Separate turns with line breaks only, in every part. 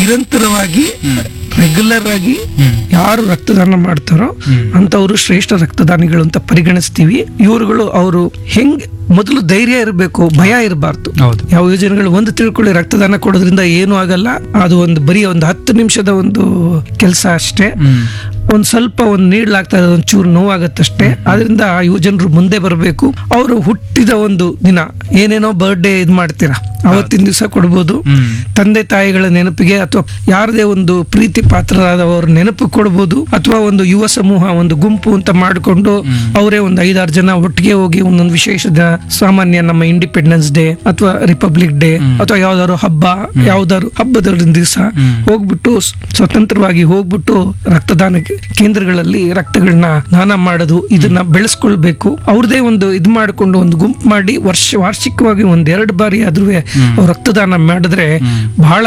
ನಿರಂತರವಾಗಿ ರೆಗ್ಯುಲರ್ ಆಗಿ
ಹ್ಮ್.
ಯಾರು ರಕ್ತದಾನ ಮಾಡ್ತಾರೋ
ಹ್ಮ್.
ಅಂತವರು ಶ್ರೇಷ್ಠ ರಕ್ತದಾನಿಗಳು ಅಂತ ಪರಿಗಣಿಸ್ತೀವಿ ಇವರುಗಳು ಅವರು ಹೆಂಗ್ ಮೊದಲು ಧೈರ್ಯ ಇರಬೇಕು ಭಯ ಇರಬಾರ್ದು
ಹೌದು
ಯಾವ ಯೋಜನೆಗಳು ಒಂದು ತಿಳ್ಕೊಳ್ಳಿ ರಕ್ತದಾನ ಕೊಡೋದ್ರಿಂದ ಏನು ಆಗಲ್ಲ ಅದು ಒಂದು ಬರೀ ಒಂದು ಹತ್ತು ನಿಮಿಷದ ಒಂದು ಕೆಲಸ ಅಷ್ಟೇ
ಹ್ಮ್
ಒಂದ್ ಸ್ವಲ್ಪ ಒಂದ್ ನೀಡ್ಲಾಗ್ತಾ ಇರೋದು ಒಂದ್ ಚೂರು ನೋವಾಗತ್ತಷ್ಟೇ ಅದರಿಂದ ಆ ಯುವಜನರು ಮುಂದೆ ಬರಬೇಕು ಅವರು ಹುಟ್ಟಿದ ಒಂದು ದಿನ ಏನೇನೋ ಬರ್ಡೇ ಇದ್ ಮಾಡ್ತೀರಾ ಅವತ್ತಿನ ದಿವಸ ಕೊಡ್ಬೋದು
ಹ್ಮ್
ತಂದೆ ತಾಯಿಗಳ ನೆನಪಿಗೆ ಅಥವಾ ಯಾರದೇ ಒಂದು ಪ್ರೀತಿ ಪಾತ್ರರಾದವರ ನೆನಪು ಕೊಡ್ಬೋದು ಅಥವಾ ಒಂದು ಯುವ ಸಮೂಹ ಒಂದು ಗುಂಪು ಅಂತ ಮಾಡಿಕೊಂಡು ಅವರೇ ಒಂದು ಐದಾರು ಜನ ಒಟ್ಟಿಗೆ ಹೋಗಿ ಒಂದೊಂದು ವಿಶೇಷ ದಿನ, ಸಾಮಾನ್ಯ ನಮ್ಮ ಇಂಡಿಪೆಂಡೆನ್ಸ್ ಡೇ ಅಥವಾ ರಿಪಬ್ಲಿಕ್ ಡೇ ಅಥವಾ ಯಾವ್ದಾದ್ರು ಹಬ್ಬ ಯಾವ್ದಾದ್ರು ಹಬ್ಬದ ದಿವಸ ಹೋಗ್ಬಿಟ್ಟು ಸ್- ಸ್ವತಂತ್ರವಾಗಿ ಹೋಗ್ಬಿಟ್ಟು ರಕ್ತದಾನ ಕೇಂದ್ರಗಳಲ್ಲಿ ರಕ್ತಗಳನ್ನ ದಾನ ಮಾಡೋದು ಇದನ್ನ ಬೆಳೆಸ್ಕೊಳ್ಬೇಕು ಅವ್ರದೇ ಒಂದು ಇದ್ ಮಾಡಿಕೊಂಡು ಒಂದು ಗುಂಪು ಮಾಡಿ ವರ್ಷ ವಾರ್ಷಿಕವಾಗಿ ಒಂದ್ ಎರಡು ಬಾರಿ ಆದ್ರೂ ರಕ್ತದಾನ ಮಾಡಿದ್ರೆ ಬಹಳ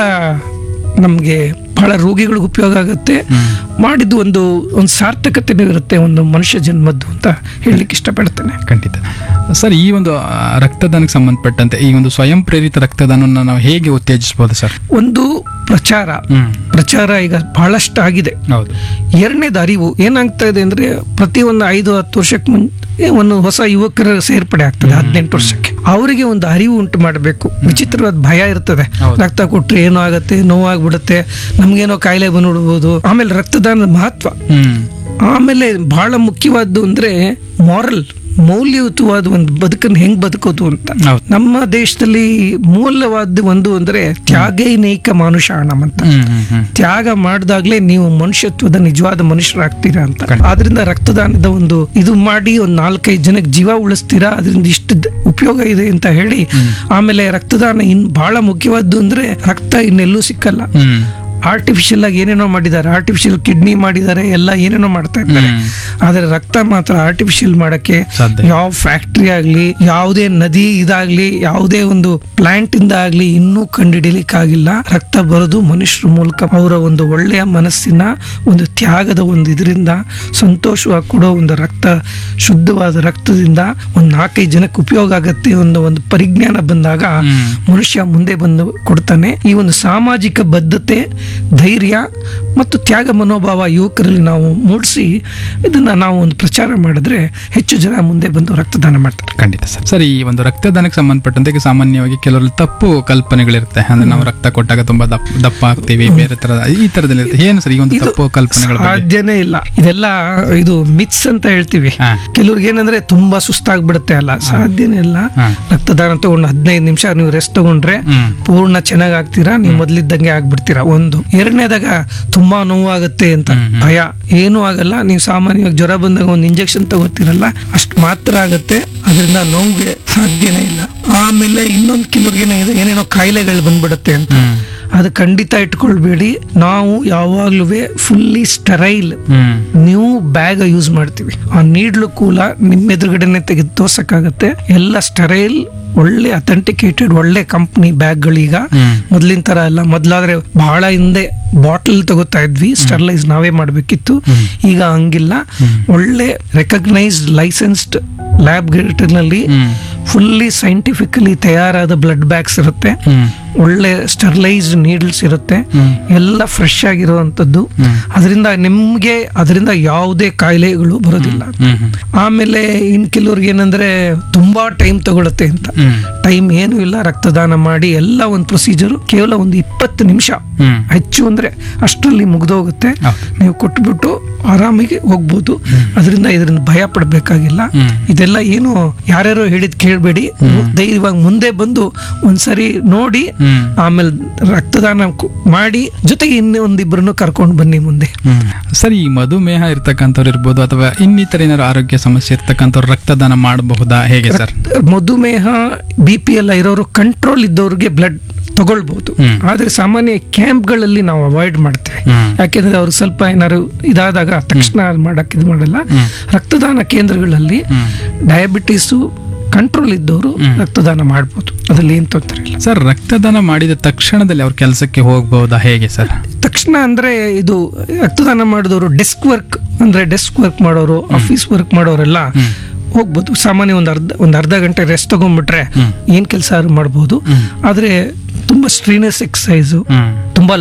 ನಮ್ಗೆ ಬಹಳ ರೋಗಿಗಳಿಗೆ ಉಪಯೋಗ ಆಗುತ್ತೆ ಮಾಡಿದ್ದು ಒಂದು ಒಂದು ಸಾರ್ಥಕತೆನೂ ಇರುತ್ತೆ ಒಂದು ಮನುಷ್ಯ ಜನ್ಮದ್ದು ಅಂತ ಹೇಳಲಿಕ್ಕೆ ಇಷ್ಟಪಡ್ತೇನೆ
ಖಂಡಿತ ಸರ್ ಈ ಒಂದು ಆ, ರಕ್ತದಾನಕ್ಕೆ ಸಂಬಂಧಪಟ್ಟಂತೆ ಈ ಒಂದು ಸ್ವಯಂ ಪ್ರೇರಿತ ರಕ್ತದಾನವನ್ನು ನಾವು ಹೇಗೆ ಉತ್ತೇಜಿಸಬಹುದು ಸರ್
ಒಂದು ಪ್ರಚಾರ
ಹ್ಮ್
ಪ್ರಚಾರ ಈಗ ಬಹಳಷ್ಟು ಆಗಿದೆ
ಹೌದು
ಎರಡನೇದು ಅರಿವು ಏನಾಗ್ತಾ ಇದೆ ಅಂದ್ರೆ ಪ್ರತಿ ಒಂದು ಐದು ಹತ್ತು ವರ್ಷಕ್ಕೆ ಮುಂಚೆ ಒಂದು ಹೊಸ ಯುವಕರ ಸೇರ್ಪಡೆ ಆಗ್ತದೆ ಹದಿನೆಂಟು ವರ್ಷಕ್ಕೆ ಅವರಿಗೆ ಒಂದು ಅರಿವು ಉಂಟು ಮಾಡಬೇಕು ವಿಚಿತ್ರವಾದ ಭಯ ಇರ್ತದೆ
ಹೌದು.
ರಕ್ತ ಕೊಟ್ರೆ ಏನೋ ಆಗತ್ತೆ ನೋವಾಗ್ಬಿಡುತ್ತೆ ನಮ್ಗೇನೋ ಕಾಯಿಲೆ ಬಂದ್ಬಿಡ್ಬೋದು ಆಮೇಲೆ ರಕ್ತದಾನದ ಮಹತ್ವ
ಹ್ಮ್
ಆಮೇಲೆ ಬಹಳ ಮುಖ್ಯವಾದ್ದು ಅಂದ್ರೆ ಮಾರಲ್ ಮೌಲ್ಯಯುತವಾದ ಒಂದು ಬದುಕನ್ನು ಹೆಂಗ್ ಬದುಕೋದು ಅಂತ
ಹೌದು.
ನಮ್ಮ ದೇಶದಲ್ಲಿ ಮೂಲವಾದ ಒಂದು ಅಂದ್ರೆ ತ್ಯಾಗೈನೈಕ ಮಾನುಷಾಣಂ ಅಂತ
ಹ್ಮ್ ಹ್ಮ್ ಹ್ಮ್
ತ್ಯಾಗ ಮಾಡಿದಾಗ್ಲೇ ನೀವು ಮನುಷ್ಯತ್ವದ ನಿಜವಾದ ಮನುಷ್ಯರಾಗ್ತೀರಾ ಅಂತ
ಖಂಡಿತ.
ಆದ್ರಿಂದ ರಕ್ತದಾನದ ಒಂದು ಇದು ಮಾಡಿ ಒಂದ್ ನಾಲ್ಕೈದು ಜನಕ್ಕೆ ಜೀವ ಉಳಿಸ್ತೀರಾ ಅದರಿಂದ ಇಷ್ಟು ದ- ಉಪಯೋಗ ಇದೆ ಅಂತ ಹೇಳಿ ಆಮೇಲೆ ರಕ್ತದಾನ ಇನ್ ಬಹಳ ಮುಖ್ಯವಾದ್ದು ಅಂದ್ರೆ ರಕ್ತ ಇನ್ನೆಲ್ಲೂ ಸಿಕ್ಕಲ್ಲ
ಹ್ಮ್
ಆರ್ಟಿಫಿಷಿಯಲ್ ಆಗಿ ಏನೇನೋ ಮಾಡಿದ್ದಾರೆ ಆರ್ಟಿಫಿಷಿಯಲ್ ಕಿಡ್ನಿ ಮಾಡಿದ್ದಾರೆ ಎಲ್ಲ ಏನೇನೋ ಮಾಡ್ತಾ ಇದ್ದಾರೆ
ಹ್ಮ್.
ಆದ್ರೆ ರಕ್ತ ಮಾತ್ರ ಆರ್ಟಿಫಿಷಿಯಲ್ ಮಾಡಕ್ಕೆ
ಸಾಧ್ಯ.
ಯಾವ ಫ್ಯಾಕ್ಟ್ರಿ ಆಗ್ಲಿ ಯಾವುದೇ ನದಿ ಇದಾಗ್ಲಿ ಯಾವುದೇ ಒಂದು ಪ್ಲಾಂಟ್ ಇಂದ ಆಗ್ಲಿ ಇನ್ನೂ ಕಂಡುಹಿಡಿಲಿಕ್ಕಾಗಿಲ್ಲ ರಕ್ತ ಬರೋದು ಮನುಷ್ಯರ ಮೂಲಕ ಅವರ ಒಂದು ಒಳ್ಳೆಯ ಮನಸ್ಸಿನ ಒಂದು ತ್ಯಾಗದ ಒಂದು ಇದರಿಂದ ಸಂತೋಷವಾಗಿ ಕೊಡೋ ಒಂದು ರಕ್ತ ಶುದ್ಧವಾದ ರಕ್ತದಿಂದ ಒಂದು ನಾಲ್ಕೈದು ಜನಕ್ಕೆ ಉಪಯೋಗ ಆಗತ್ತೆ ಒಂದು ಒಂದು ಪರಿಜ್ಞಾನ ಬಂದಾಗ
ಹ್ಮ್.
ಮನುಷ್ಯ ಮುಂದೆ ಬಂದು ಕೊಡ್ತಾನೆ ಈ ಒಂದು ಸಾಮಾಜಿಕ ಬದ್ಧತೆ ಧೈರ್ಯ ಮತ್ತು ತ್ಯಾಗ ಮನೋಭಾವ ಯುವಕರಲ್ಲಿ ನಾವು ಮೂಡಿಸಿ ಇದನ್ನ ನಾವು ಒಂದು ಪ್ರಚಾರ ಮಾಡಿದ್ರೆ ಹೆಚ್ಚು ಜನ ಮುಂದೆ ಬಂದು ರಕ್ತದಾನ ಮಾಡ್ತಾರೆ
ಖಂಡಿತ ಸರ್ ಸರ್ ಈ ಒಂದು ರಕ್ತದಾನಕ್ಕೆ ಸಂಬಂಧಪಟ್ಟಂತೆ ಈಗ ಸಾಮಾನ್ಯವಾಗಿ ಕೆಲವರಲ್ಲಿ ತಪ್ಪು ಕಲ್ಪನೆಗಳಿರುತ್ತೆ ಅಂದ್ರೆ ನಾವು ರಕ್ತ ಕೊಟ್ಟಾಗ ತುಂಬಾ ದಪ್ಪ ದಪ್ಪ ಆಗ್ತೀವಿ ಬೇರೆ ತರ ಈ ತರದಲ್ಲಿ ಇರುತ್ತೆ ಏನು ಸರ್ ಈ ಒಂದು
ಇದು
ತಪ್ಪು ಕಲ್ಪನೆಗಳ ಬಗ್ಗೆ
ಸಾಧ್ಯನೇ ಇಲ್ಲ ಇದೆಲ್ಲ ಇದು ಮಿತ್ಸ್ ಅಂತ ಹೇಳ್ತೀವಿ
ಹಾ.
ಕೆಲವ್ರಿಗೆ ಏನಂದ್ರೆ ತುಂಬಾ ಸುಸ್ತಾಗ್ಬಿಡುತ್ತೆ ಅಲ್ಲ ಸಾಧ್ಯನೇ ಇಲ್ಲ
ಹಾ.
ರಕ್ತದಾನ ತಗೊಂಡು ಹದಿನೈದು ನಿಮಿಷ ನೀವು ರೆಸ್ಟ್ ತಗೊಂಡ್ರೆ
ಹ್ಮ್
ಪೂರ್ಣ ಚೆನ್ನಾಗ್ ಆಗ್ತೀರಾ ನೀವು ಮೊದ್ಲಿದ್ದಂಗೆ ಆಗ್ಬಿಡ್ತೀರಾ ಒಂದು ಎರಡನೇದಾಗ ತುಂಬಾ ನೋವಾಗುತ್ತೆ ಅಂತ ಭಯ ಏನೂ ಆಗಲ್ಲ ನೀವು ಸಾಮಾನ್ಯವಾಗಿ ಜ್ವರ ಬಂದಾಗ ಒಂದು ಇಂಜೆಕ್ಷನ್ ತಗೋತೀರಲ್ಲ ಅಷ್ಟು ಮಾತ್ರ ಆಗತ್ತೆ ಅದರಿಂದ ನೋವಿಗೆ ಸಾಧ್ಯನೇ ಇಲ್ಲ ಆಮೇಲೆ ಇನ್ನೊಂದು ಕೆಲವ್ರಿಗೆ ಏನಾಗಿದೆ ಏನೇನೋ ಕಾಯಿಲೆಗಳು ಬಂದ್ಬಿಡುತ್ತೆ ಅಂತ
ಹ್ಮ್
ಅದು ಖಂಡಿತ ಇಟ್ಕೊಳ್ಬೇಡಿ ನಾವು ಯಾವಾಗ್ಲೂ ಫುಲ್ಲಿ ಸ್ಟರೈಲ್
ಹ್ಮ್
ನೀವು ಬ್ಯಾಗ್ ಯೂಸ್ ಮಾಡ್ತೀವಿ ಆ ನೀಡ್ಲು ಕೂಲ ನಿಮ್ಮ ಎದುರುಗಡೆನೆ ತೆಗೆದು ತೋರ್ಸಕ್ಕಾಗತ್ತೆ ಎಲ್ಲ ಸ್ಟರೈಲ್ ಒಳ್ಳೆ ಅಥೆಂಟಿಕೇಟೆಡ್ ಒಳ್ಳೆ ಕಂಪ್ನಿ ಬ್ಯಾಗ್ಗಳೀಗ
ಹ್ಮ್
ಮೊದ್ಲಿನ ತರ ಅಲ್ಲ ಮೊದ್ಲಾದ್ರೆ ಬಹಳ ಹಿಂದೆ ಬಾಟಲ್ ತಗೋತಾ ಇದ್ವಿ ಸ್ಟರ್ಲೈಸ್ ನಾವೇ ಮಾಡ್ಬೇಕಿತ್ತು ಈಗ ಹಂಗಿಲ್ಲ ಒಳ್ಳೆ ರೆಕಗ್ನೈಸ್ಡ್ ಲೈಸೆನ್ಸ್ಡ್ ಲ್ಯಾಬ್ ನಲ್ಲಿ
ಹ್ಮ್
ಫುಲ್ಲಿ ಸೈಂಟಿಫಿಕಲಿ ತಯಾರಾದ ಬ್ಲಡ್ ಬ್ಯಾಗ್ಸ್ ಇರುತ್ತೆ
ಹ್ಮ್
ಒಳ್ಳೆ ಸ್ಟರ್ಲೈಸ್ಡ್ ನೀಡಲ್ಸ್ ಇರುತ್ತೆ
ಹ್ಮ್.
ಎಲ್ಲ ಫ್ರೆಶ್ ಆಗಿರುವಂತದ್ದು
ಹ್ಮ್.
ಅದರಿಂದ ನಿಮ್ಗೆ ಅದರಿಂದ ಯಾವುದೇ ಕಾಯಿಲೆಗಳು ಬರೋದಿಲ್ಲ
ಹ್ಮ್ ಹ್ಮ್
ಆಮೇಲೆ ಇನ್ ಕೆಲವ್ರಿಗೆ ಏನಂದ್ರೆ ತುಂಬಾ ಟೈಮ್ ತಗೊಳುತ್ತೆ ಅಂತ
ಹ್ಮ್
ಟೈಮ್ ಏನು ಇಲ್ಲ ರಕ್ತದಾನ ಮಾಡಿ ಎಲ್ಲ ಒಂದು ಪ್ರೊಸೀಜರ್ ಕೇವಲ ಒಂದು ಇಪ್ಪತ್ತು ನಿಮಿಷ
ಹ್ಮ್
ಹೆಚ್ಚು ಅಂದ್ರೆ ಅಷ್ಟರಲ್ಲಿ ಮುಗ್ದೋಗುತ್ತೆ
ಹೌದು.
ನೀವು ಕೊಟ್ಬಿಟ್ಟು ಆರಾಮಿಗೆ ಹೋಗ್ಬೋದು ಅದರಿಂದ ಇದರಿಂದ ಭಯ ಪಡಬೇಕಾಗಿಲ್ಲ
ಹ್ಮ್.
ಇದೆಲ್ಲ ಏನು ಯಾರ್ಯಾರೋ ಹೇಳಿದ್ ಕೇಳಬೇಡಿ ಧೈರ್ಯವಾಗಿ ಮುಂದೆ ಬಂದು ಒಂದ್ಸರಿ ನೋಡಿ
ಹ್ಮ್
ಆಮೇಲೆ ರಕ್ತದಾನ ಕು- ಮಾಡಿ ಜೊತೆಗೆ ಇನ್ನೂ ಒಂದಿಬ್ಬರನ್ನು ಕರ್ಕೊಂಡು ಬನ್ನಿ ಮುಂದೆ
ಹ್ಮ್. ಸರ್ ಈ ಮಧುಮೇಹ ಇರ್ತಕ್ಕಂಥವ್ರು ಇರ್ಬೋದು ಅಥವಾ ಇನ್ನಿತರ ಏನಾದ್ರು ಆರೋಗ್ಯ ಸಮಸ್ಯೆ ಇರ್ತಕ್ಕಂಥವ್ರು ರಕ್ತದಾನ ಮಾಡಬಹುದಾ ಹೇಗೆ ಸರ್
ಮಧುಮೇಹ ಬಿ ಪಿ ಎಲ್ಲ ಇರೋರು ಕಂಟ್ರೋಲ್ ಇದ್ದವ್ರಿಗೆ ಬ್ಲಡ್ ತಗೊಳ್ಬಹುದು
ಹ್ಮ್.
ಆದ್ರೆ ಸಾಮಾನ್ಯ ಕ್ಯಾಂಪ್ಗಳಲ್ಲಿ ನಾವು ಅವಾಯ್ಡ್ ಮಾಡ್ತೇವೆ
ಹ್ಮ್.
ಯಾಕೆಂದ್ರೆ ಅವ್ರು ಸ್ವಲ್ಪ ಏನಾದ್ರು ಇದಾದಾಗ ತಕ್ಷಣ ಅದ್ ಮಾಡಕ್ ಇದು ಮಾಡಲ್ಲ
ಹ್ಮ್.
ರಕ್ತದಾನ ಕೇಂದ್ರಗಳಲ್ಲಿ
ಹ್ಮ್.
ಡಯಾಬಿಟಿಸು ಕಂಟ್ರೋಲ್ ಇದ್ದವರು ರಕ್ತದಾನ ಮಾಡ್ಬೋದು ಅದ್ರಲ್ಲಿ ಏನ್ ತೊಂದರೆ ಇಲ್ಲ
ಸರ್ ರಕ್ತದಾನ ಮಾಡಿದ ತಕ್ಷಣದಲ್ಲಿ ಅವ್ರ ಕೆಲಸಕ್ಕೆ ಹೋಗ್ಬಹುದಾ ಹೇಗೆ ಸರ್
ತಕ್ಷಣ ಅಂದ್ರೆ ಇದು ರಕ್ತದಾನ ಮಾಡಿದವರು ಡೆಸ್ಕ್ ವರ್ಕ್ ಅಂದ್ರೆ ಡೆಸ್ಕ್ ವರ್ಕ್ ಮಾಡೋರು ಆಫೀಸ್ ವರ್ಕ್ ಮಾಡೋರೆಲ್ಲ ಹೋಗ್ಬೋದು ಸಾಮಾನ್ಯ ಒಂದ್ ಅರ್ಧ ಒಂದ್ ಅರ್ಧ ಗಂಟೆ ರೆಸ್ಟ್ ತಗೊಂಡ್ಬಿಟ್ರೆ ಏನ್ ಕೆಲಸ ಮಾಡ್ಬೋದು ಆದ್ರೆ ತುಂಬಾ ಸ್ಟ್ರೀನಸ್ ಎಕ್ಸಸೈಸು
ಹ್ಮ್
ತುಂಬಾ